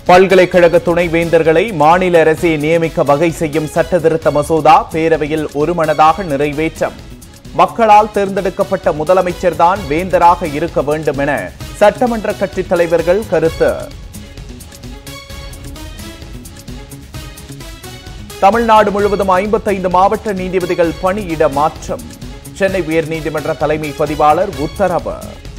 பல்கலைக்கழக துணைவேந்தர்களை மாநில அரசே நியமிக்க வகை செய்யும் சட்டத்திருத்த மசோதா பேரவையில் ஒருமனதாக நிறைவேற்றம் மக்களால் தேர்ந்தெடுக்கப்பட்ட முதலமைச்சர்தான் வேந்தராக இருக்க வேண்டும் என சட்டமன்ற கட்சித் தலைவர்கள் கருத்து தமிழ்நாடு முழுவதும் ஐம்பத்தைந்து மாவட்ட நீதிபதிகள் பணியிட மாற்றம் சென்னை உயர்நீதிமன்ற தலைமை பதிவாளர் உத்தரவு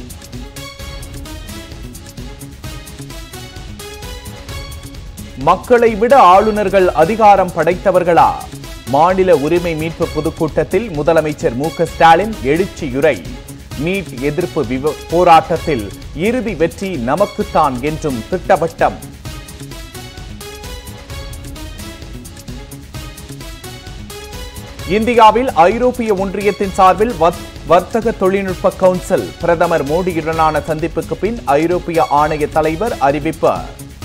மக்களை விட ஆளுநர்கள் அதிகாரம் படைத்தவர்களா மாநில உரிமை மீட்பு பொதுக்கூட்டத்தில் முதலமைச்சர் மு க ஸ்டாலின் எழுச்சியுரை நீட் எதிர்ப்பு விவ- போராட்டத்தில் இறுதி வெற்றி நமக்குத்தான் என்றும் திட்டவட்டம் இந்தியாவில் ஐரோப்பிய ஒன்றியத்தின் சார்பில் வர்த்- வர்த்தக தொழில்நுட்ப கவுன்சில் பிரதமர் மோடியுடனான சந்திப்புக்கு பின் ஐரோப்பிய ஆணைய தலைவர் அறிவிப்பு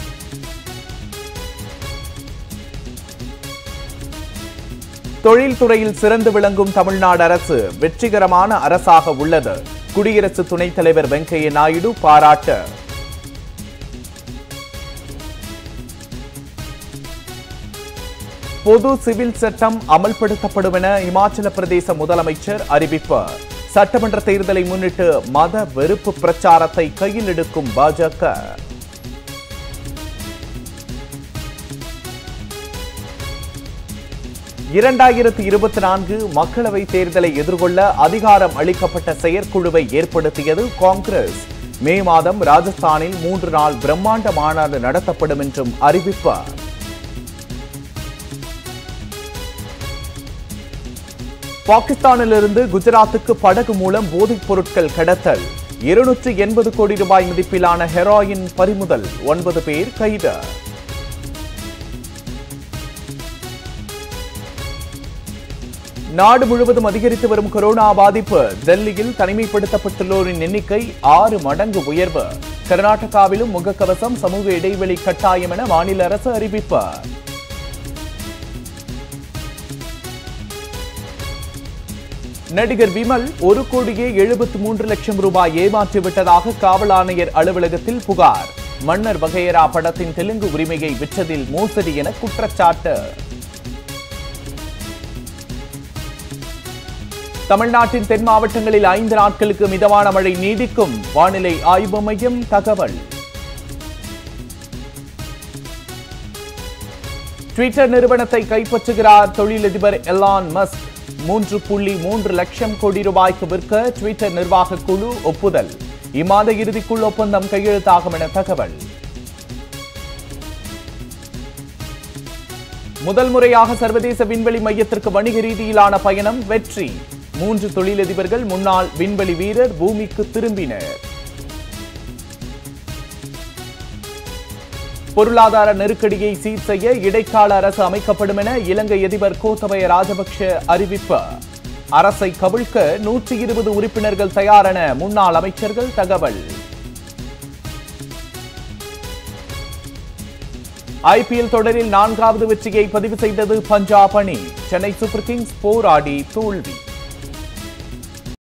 தொழில்துறையில் சிறந்து விளங்கும் தமிழ்நாடு அரசு வெற்றிகரமான அரசாக உள்ளது குடியரசு துணைத் தலைவர் வெங்கையா நாயுடு பாராட்டு பொது சிவில் சட்டம் அமல்படுத்தப்படும் என இமாச்சல பிரதேச முதலமைச்சர் அறிவிப்பு சட்டமன்ற தேர்தலை முன்னிட்டு மத வெறுப்பு பிரச்சாரத்தை கையில் எடுக்கும் பாஜக இரண்டாயிரத்தி இருபத்தி நான்கு மக்களவை தேர்தலை எதிர்கொள்ள அதிகாரம் அளிக்கப்பட்ட செயற்குழுவை ஏற்படுத்தியது காங்கிரஸ் மே மாதம் ராஜஸ்தானில் மூன்று நாள் பிரம்மாண்ட மாநாடு நடத்தப்படும் என்றும் அறிவிப்பு பாகிஸ்தானிலிருந்து குஜராத்துக்கு படகு மூலம் போதைப் பொருட்கள் கடத்தல் இருநூற்று எண்பது கோடி ரூபாய் மதிப்பிலான ஹெராயின் பறிமுதல் ஒன்பது பேர் கைது நாடு முழுவதும் அதிகரித்து வரும் கொரோனா பாதிப்பு டெல்லியில் தனிமைப்படுத்தப்பட்டுள்ளோரின் எண்ணிக்கை ஆறு மடங்கு உயர்வு கர்நாடகாவிலும் முகக்கவசம் சமூக இடைவெளி கட்டாயம் என மாநில அரசு அறிவிப்பு நடிகர் விமல் ஒரு கோடியே எழுபத்து மூன்று லட்சம் ரூபாய் ஏமாற்றி விட்டதாக காவல் ஆணையர் அலுவலகத்தில் புகார் மன்னர் வகையரா படத்தின் தெலுங்கு உரிமையை விற்றதில் மோசடி என குற்றச்சாட்டு தமிழ்நாட்டின் தென் மாவட்டங்களில் ஐந்து நாட்களுக்கு மிதமான மழை நீடிக்கும் வானிலை ஆய்வு மையம் தகவல் ட்விட்டர் நிறுவனத்தை கைப்பற்றுகிறார் தொழிலதிபர் எலான் மஸ்க் மூன்று புள்ளி மூன்று லட்சம் கோடி ரூபாய்க்கு விற்க ட்விட்டர் நிர்வாக குழு ஒப்புதல் இம்மாத இறுதிக்குள் ஒப்பந்தம் கையெழுத்தாகும் என தகவல் முதல் முறையாக சர்வதேச விண்வெளி மையத்திற்கு வணிக ரீதியிலான பயணம் வெற்றி மூன்று தொழிலதிபர்கள் முன்னாள் விண்வெளி வீரர் பூமிக்கு திரும்பினர் பொருளாதார நெருக்கடியை சீர் செய்ய இடைக்கால அரசு அமைக்கப்படும் என இலங்கை அதிபர் கோத்தபய ராஜபக்ஷ அறிவிப்பு அரசை கவிழ்க்க நூற்றி இருபது உறுப்பினர்கள் தயார் என முன்னாள் அமைச்சர்கள் தகவல் ஐபிஎல் தொடரில் நான்காவது வெற்றியை பதிவு செய்தது பஞ்சாப் அணி சென்னை சூப்பர் கிங்ஸ் போராடி தோல்வி